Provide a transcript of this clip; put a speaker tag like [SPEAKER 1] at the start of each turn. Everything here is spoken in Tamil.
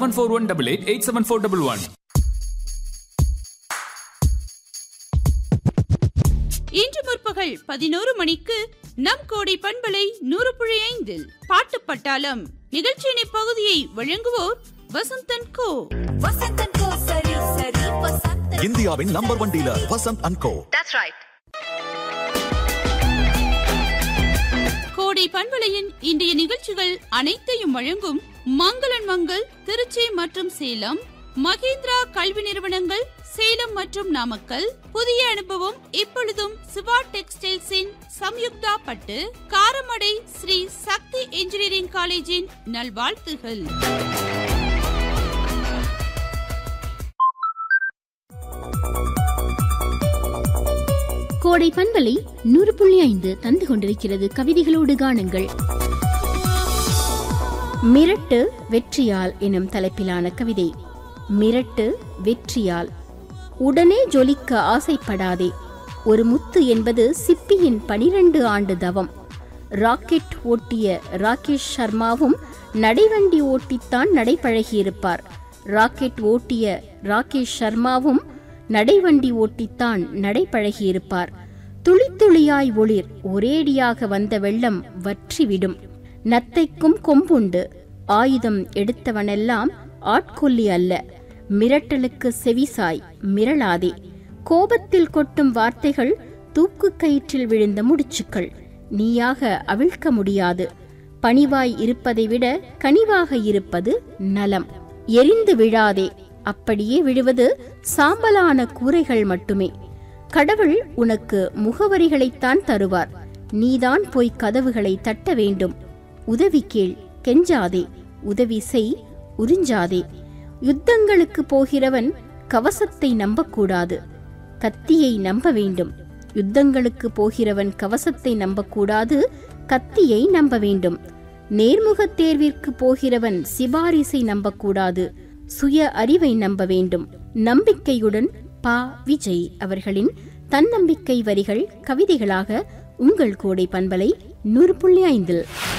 [SPEAKER 1] seven four one double eight eight seven four double one
[SPEAKER 2] இன்று முற்பகல் பதினோரு மணிக்கு நம் கோடை பண்பலை நூறு புள்ளி ஐந்தில் பாட்டு பட்டாளம் நிகழ்ச்சியின் இப்பகுதியை வழங்குவோர் வசந்தன் கோ
[SPEAKER 3] வசந்தன் கோ சரி சரி வசந்தன்
[SPEAKER 4] இந்தியாவின் number one dealer Vasanth and co
[SPEAKER 2] கோடை பண்பலையின் இன்றைய நிகழ்ச்சிகள் அனைத்தையும் வழங்கும் மங்களன் மங்கள் திருச்சி மற்றும் சேலம் மகேந்திரா கல்வி நிறுவனங்கள் சேலம் மற்றும் நாமக்கல் புதிய அனுபவம் இப்பொழுதும் சிவா டெக்ஸ்டைல்ஸின் சம்யுக்தா பட்டு காரமடை ஸ்ரீ சக்தி இன்ஜினியரிங் காலேஜின் நல்வாழ்த்துகள்
[SPEAKER 5] கோடை பண்பலை நூறு புள்ளி ஐந்து தந்து கொண்டிருக்கிறது கவிதைகளோடு காணுங்கள் மிரட்டு வெற்றியால் எனும் தலைப்பிலான கவிதை மிரட்டு வெற்றியால் உடனே ஜொலிக்க ஆசைப்படாதே ஒரு முத்து என்பது சிப்பியின் பனிரெண்டு ஆண்டு தவம் ராக்கெட் ஓட்டிய ராகேஷ் சர்மாவும் நடைவண்டி ஓட்டித்தான் நடைபழகியிருப்பார் ராக்கெட் ஓட்டிய ராகேஷ் சர்மாவும் நடைவண்டி ஓட்டித்தான் நடைபழகியிருப்பார் துளி துளியாய் ஒளிர் ஒரேடியாக வந்த வெள்ளம் வற்றிவிடும் நத்தைக்கும் கொம்புண்டு ஆயுதம் எடுத்தவனெல்லாம் ஆட்கொல்லி அல்ல மிரட்டலுக்கு செவிசாய் மிரளாதே கோபத்தில் கொட்டும் வார்த்தைகள் தூக்கு கயிற்றில் விழுந்த முடிச்சுக்கள் நீயாக அவிழ்க்க முடியாது பணிவாய் இருப்பதை விட கனிவாக இருப்பது நலம் எரிந்து விழாதே அப்படியே விழுவது சாம்பலான கூரைகள் மட்டுமே கடவுள் உனக்கு முகவரிகளைத்தான் தருவார் நீதான் போய் கதவுகளை தட்ட வேண்டும் உதவி கேள் கெஞ்சாதே உதவி செய் உறிஞ்சாதே யுத்தங்களுக்கு போகிறவன் கவசத்தை நம்பக்கூடாது கத்தியை நம்ப வேண்டும் யுத்தங்களுக்கு போகிறவன் கவசத்தை நம்பக்கூடாது கத்தியை நம்ப வேண்டும் நேர்முகத் தேர்விற்கு போகிறவன் சிபாரிசை நம்பக்கூடாது சுய அறிவை நம்ப வேண்டும் நம்பிக்கையுடன் பா விஜய் அவர்களின் தன்னம்பிக்கை வரிகள் கவிதைகளாக உங்கள் கோடை பண்பலை நூறு புள்ளி ஐந்தில்